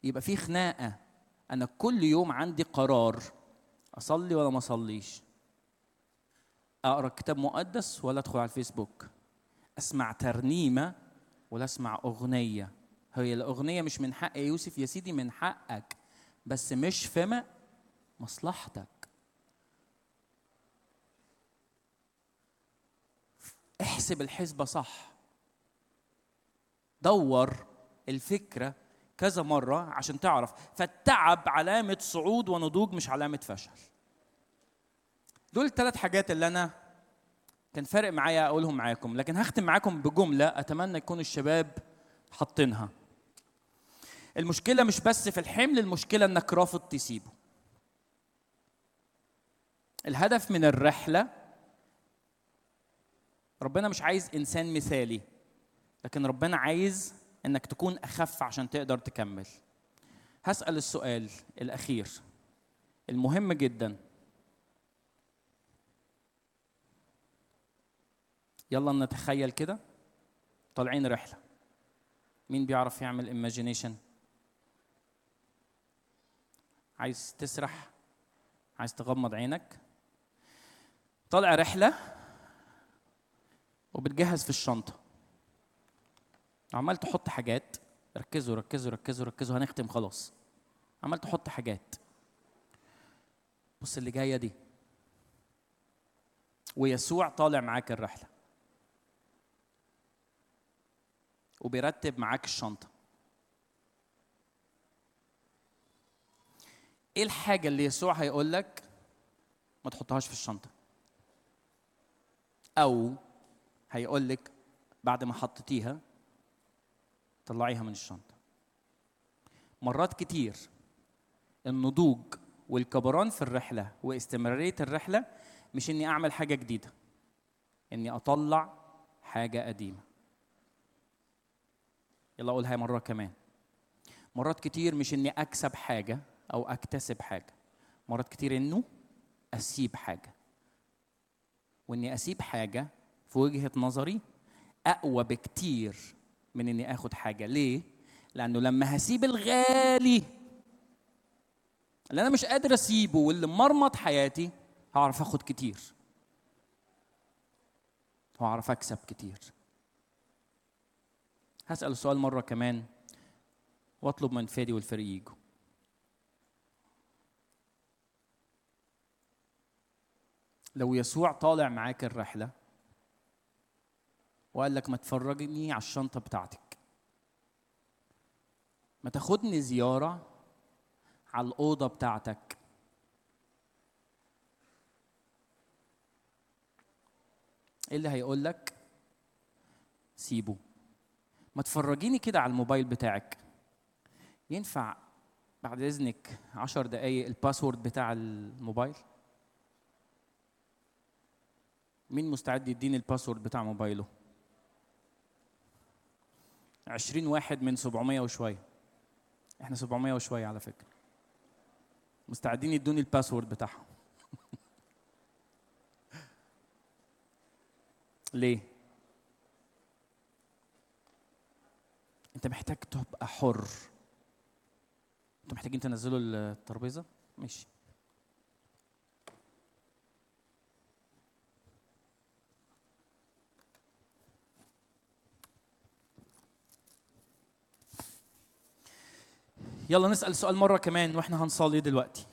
يبقى في خناقه انا كل يوم عندي قرار اصلي ولا ما اصليش اقرا كتاب مقدس ولا ادخل على الفيسبوك اسمع ترنيمه ولا اسمع اغنيه هي الاغنيه مش من حق يوسف يا سيدي من حقك بس مش في مصلحتك احسب الحسبه صح دور الفكره كذا مره عشان تعرف فالتعب علامه صعود ونضوج مش علامه فشل دول الثلاث حاجات اللي انا كان فارق معايا اقولهم معاكم لكن هختم معاكم بجمله اتمنى يكون الشباب حاطينها المشكله مش بس في الحمل المشكله انك رافض تسيبه الهدف من الرحله ربنا مش عايز انسان مثالي لكن ربنا عايز انك تكون اخف عشان تقدر تكمل هسال السؤال الاخير المهم جدا يلا نتخيل كده طالعين رحله مين بيعرف يعمل ايماجينيشن عايز تسرح عايز تغمض عينك طالع رحله وبتجهز في الشنطه عمال تحط حاجات ركزوا ركزوا ركزوا ركزوا هنختم خلاص عمال تحط حاجات بص اللي جايه دي ويسوع طالع معاك الرحله وبيرتب معاك الشنطه ايه الحاجه اللي يسوع هيقول لك ما تحطهاش في الشنطه او هيقول لك بعد ما حطيتيها طلعيها من الشنطه مرات كتير النضوج والكبران في الرحله واستمراريه الرحله مش اني اعمل حاجه جديده اني اطلع حاجه قديمه يلا اقولها مره كمان مرات كتير مش اني اكسب حاجه او اكتسب حاجه مرات كتير انه اسيب حاجه واني اسيب حاجه في وجهه نظري اقوى بكتير من اني اخد حاجه ليه لانه لما هسيب الغالي اللي انا مش قادر اسيبه واللي مرمط حياتي هعرف اخد كتير وهعرف اكسب كتير هسال السؤال مره كمان واطلب من فادي والفريق يجوا لو يسوع طالع معاك الرحله وقال لك ما تفرجني على الشنطه بتاعتك ما تاخدني زياره على الاوضه بتاعتك ايه اللي هيقول لك سيبه ما تفرجيني كده على الموبايل بتاعك ينفع بعد اذنك عشر دقايق الباسورد بتاع الموبايل مين مستعد يديني الباسورد بتاع موبايله عشرين واحد من سبعمية وشوية احنا سبعمية وشوية على فكرة مستعدين يدوني الباسورد بتاعهم ليه انت محتاج تبقى حر انتوا محتاجين تنزلوا الترابيزه ماشي يلا نسأل سؤال مرة كمان واحنا هنصلي دلوقتي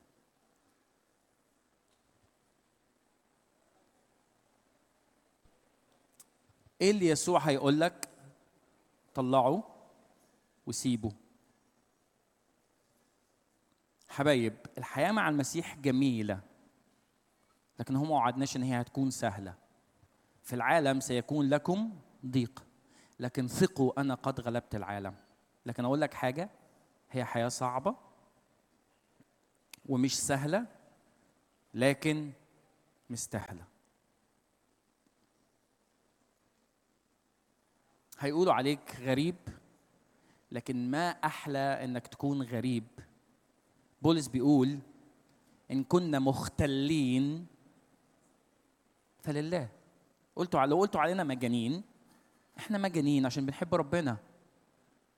ايه اللي يسوع هيقول لك طلعه وسيبه حبايب الحياة مع المسيح جميلة لكن هو ما وعدناش ان هي هتكون سهلة في العالم سيكون لكم ضيق لكن ثقوا انا قد غلبت العالم لكن اقول لك حاجة هي حياة صعبة ومش سهلة لكن مستاهلة هيقولوا عليك غريب لكن ما أحلى إنك تكون غريب بولس بيقول إن كنا مختلين فلله قلتوا لو قلتوا علينا مجانين احنا مجانين عشان بنحب ربنا